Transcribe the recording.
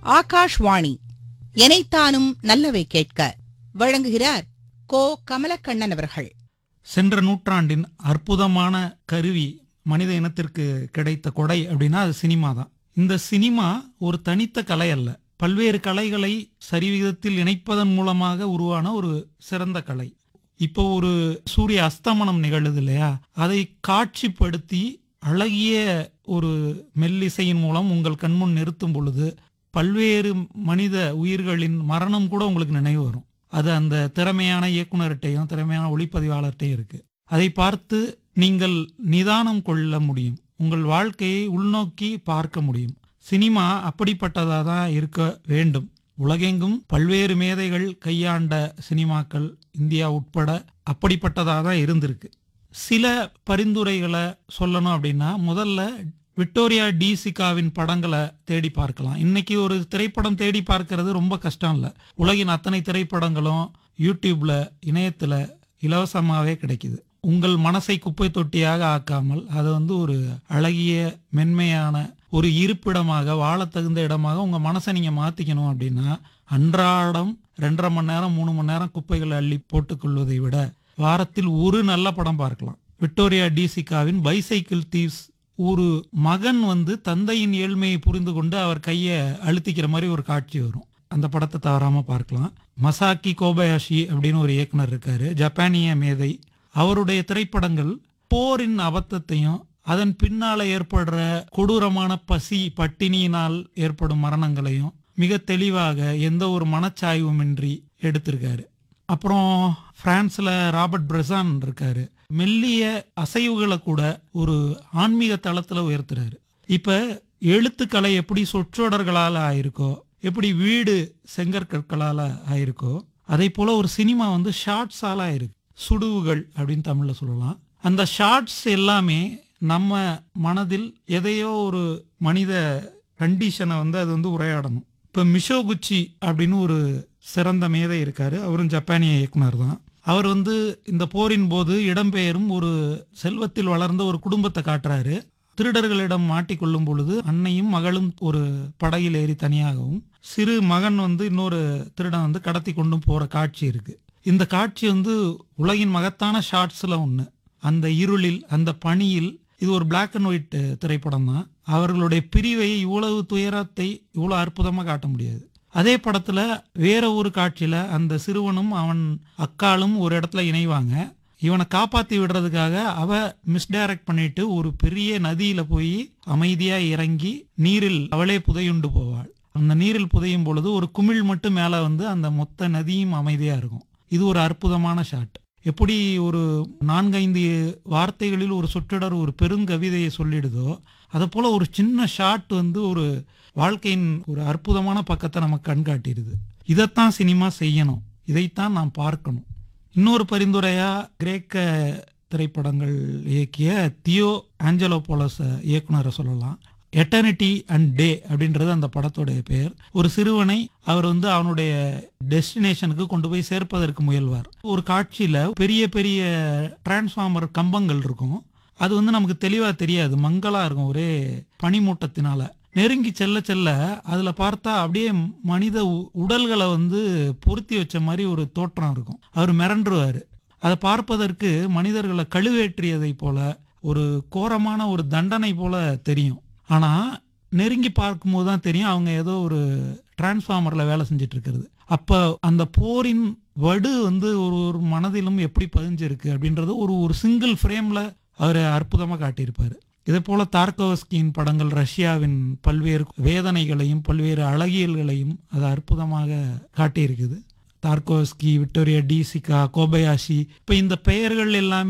ஆகாஷ்வாணி எனைத்தானும் நல்லவை கேட்க வழங்குகிறார் கோ கமலக்கண்ணன் அவர்கள் சென்ற நூற்றாண்டின் அற்புதமான கருவி மனித இனத்திற்கு கிடைத்த கொடை அப்படின்னா அது சினிமா தான் இந்த சினிமா ஒரு தனித்த கலை அல்ல பல்வேறு கலைகளை சரிவிகிதத்தில் இணைப்பதன் மூலமாக உருவான ஒரு சிறந்த கலை இப்போ ஒரு சூரிய அஸ்தமனம் நிகழுது இல்லையா அதை காட்சிப்படுத்தி அழகிய ஒரு மெல்லிசையின் மூலம் உங்கள் கண்முன் நிறுத்தும் பொழுது பல்வேறு மனித உயிர்களின் மரணம் கூட உங்களுக்கு நினைவு வரும் அது அந்த திறமையான இயக்குனர்கிட்டையும் திறமையான ஒளிப்பதிவாளர்கிட்டையும் இருக்கு அதை பார்த்து நீங்கள் நிதானம் கொள்ள முடியும் உங்கள் வாழ்க்கையை உள்நோக்கி பார்க்க முடியும் சினிமா அப்படிப்பட்டதாக தான் இருக்க வேண்டும் உலகெங்கும் பல்வேறு மேதைகள் கையாண்ட சினிமாக்கள் இந்தியா உட்பட அப்படிப்பட்டதாக தான் இருந்திருக்கு சில பரிந்துரைகளை சொல்லணும் அப்படின்னா முதல்ல விக்டோரியா டிசிகாவின் படங்களை தேடி பார்க்கலாம் இன்னைக்கு ஒரு திரைப்படம் தேடி பார்க்கறது ரொம்ப கஷ்டம் இல்லை உலகின் அத்தனை திரைப்படங்களும் யூடியூப்ல இணையத்துல இலவசமாகவே கிடைக்குது உங்கள் மனசை குப்பை தொட்டியாக ஆக்காமல் அதை வந்து ஒரு அழகிய மென்மையான ஒரு இருப்பிடமாக வாழத் தகுந்த இடமாக உங்க மனசை நீங்க மாத்திக்கணும் அப்படின்னா அன்றாடம் ரெண்டரை மணி நேரம் மூணு மணி நேரம் குப்பைகளை அள்ளி போட்டுக்கொள்வதை விட வாரத்தில் ஒரு நல்ல படம் பார்க்கலாம் விக்டோரியா டிசிகாவின் பைசைக்கிள் தீவ்ஸ் ஒரு மகன் வந்து தந்தையின் ஏழ்மையை புரிந்து கொண்டு அவர் கையை அழுத்திக்கிற மாதிரி ஒரு காட்சி வரும் அந்த படத்தை தவறாம பார்க்கலாம் மசாக்கி கோபயாஷி அப்படின்னு ஒரு இயக்குனர் இருக்காரு ஜப்பானிய மேதை அவருடைய திரைப்படங்கள் போரின் அபத்தத்தையும் அதன் பின்னால ஏற்படுற கொடூரமான பசி பட்டினியினால் ஏற்படும் மரணங்களையும் மிக தெளிவாக எந்த ஒரு மனச்சாய்வுமின்றி எடுத்திருக்காரு அப்புறம் பிரான்ஸ்ல ராபர்ட் பிரசான் இருக்காரு மெல்லிய அசைவுகளை கூட ஒரு ஆன்மீக தளத்துல உயர்த்துறாரு இப்ப எழுத்துக்கலை எப்படி சொற்றொடர்களால ஆயிருக்கோ எப்படி வீடு செங்கற்கற்களால ஆயிருக்கோ அதே போல ஒரு சினிமா வந்து ஷார்ட்ஸால ஆயிருக்கு சுடுவுகள் அப்படின்னு தமிழ்ல சொல்லலாம் அந்த ஷார்ட்ஸ் எல்லாமே நம்ம மனதில் எதையோ ஒரு மனித கண்டிஷனை வந்து அது வந்து உரையாடணும் இப்போ மிஷோகுச்சி அப்படின்னு ஒரு சிறந்த மேதை இருக்காரு அவரும் ஜப்பானிய இயக்குனர் தான் அவர் வந்து இந்த போரின் போது இடம்பெயரும் ஒரு செல்வத்தில் வளர்ந்த ஒரு குடும்பத்தை காட்டுறாரு திருடர்களிடம் மாட்டிக்கொள்ளும் பொழுது அன்னையும் மகளும் ஒரு படகில் ஏறி தனியாகவும் சிறு மகன் வந்து இன்னொரு திருடன் வந்து கடத்தி கொண்டும் போற காட்சி இருக்கு இந்த காட்சி வந்து உலகின் மகத்தான ஷார்ட்ஸ்ல ஒன்று அந்த இருளில் அந்த பனியில் இது ஒரு பிளாக் அண்ட் ஒயிட் திரைப்படம் தான் அவர்களுடைய பிரிவை இவ்வளவு துயரத்தை இவ்வளவு அற்புதமா காட்ட முடியாது அதே படத்துல வேற ஒரு காட்சியில அந்த சிறுவனும் அவன் அக்காலும் ஒரு இடத்துல இணைவாங்க இவனை காப்பாத்தி விடுறதுக்காக அவ மிஸ்டைரக்ட் பண்ணிட்டு ஒரு பெரிய நதியில போய் அமைதியா இறங்கி நீரில் அவளே புதையுண்டு போவாள் அந்த நீரில் புதையும் பொழுது ஒரு குமிழ் மட்டும் மேல வந்து அந்த மொத்த நதியும் அமைதியா இருக்கும் இது ஒரு அற்புதமான ஷாட் எப்படி ஒரு நான்கைந்து வார்த்தைகளில் ஒரு சொற்றொடர் ஒரு பெருங்கவிதையை சொல்லிடுதோ அதை போல ஒரு சின்ன ஷாட் வந்து ஒரு வாழ்க்கையின் ஒரு அற்புதமான பக்கத்தை நமக்கு கண்காட்டிடுது இதைத்தான் சினிமா செய்யணும் இதைத்தான் நாம் பார்க்கணும் இன்னொரு பரிந்துரையா கிரேக்க திரைப்படங்கள் இயக்கிய தியோ ஆஞ்சலோபோலஸ் இயக்குனரை சொல்லலாம் எட்டர்னிட்டி அண்ட் டே அப்படின்றது அந்த படத்துடைய பெயர் ஒரு சிறுவனை அவர் வந்து அவனுடைய டெஸ்டினேஷனுக்கு கொண்டு போய் சேர்ப்பதற்கு முயல்வார் ஒரு காட்சியில பெரிய பெரிய டிரான்ஸ்ஃபார்மர் கம்பங்கள் இருக்கும் அது வந்து நமக்கு தெளிவா தெரியாது மங்களா இருக்கும் ஒரே பனிமூட்டத்தினால நெருங்கி செல்ல செல்ல அதுல பார்த்தா அப்படியே மனித உ- உடல்களை வந்து பொருத்தி வச்ச மாதிரி ஒரு தோற்றம் இருக்கும் அவர் மிரண்டுருவாரு அதை பார்ப்பதற்கு மனிதர்களை கழுவேற்றியதை போல ஒரு கோரமான ஒரு தண்டனை போல தெரியும் ஆனா நெருங்கி பார்க்கும்போது தான் தெரியும் அவங்க ஏதோ ஒரு டிரான்ஸ்ஃபார்மர்ல வேலை செஞ்சுட்டு இருக்கிறது அப்ப அந்த போரின் வடு வந்து ஒரு ஒரு மனதிலும் எப்படி பதிஞ்சிருக்கு அப்படின்றது ஒரு ஒரு சிங்கிள் ஃப்ரேம்ல அவர் அற்புதமா காட்டியிருப்பாரு இதே போல தார்கோவஸ்கியின் படங்கள் ரஷ்யாவின் பல்வேறு வேதனைகளையும் பல்வேறு அழகியல்களையும் அது அற்புதமாக காட்டியிருக்குது தார்கோவஸ்கி விக்டோரியா டிசிகா கோபயாஷி இப்போ இந்த பெயர்கள் எல்லாமே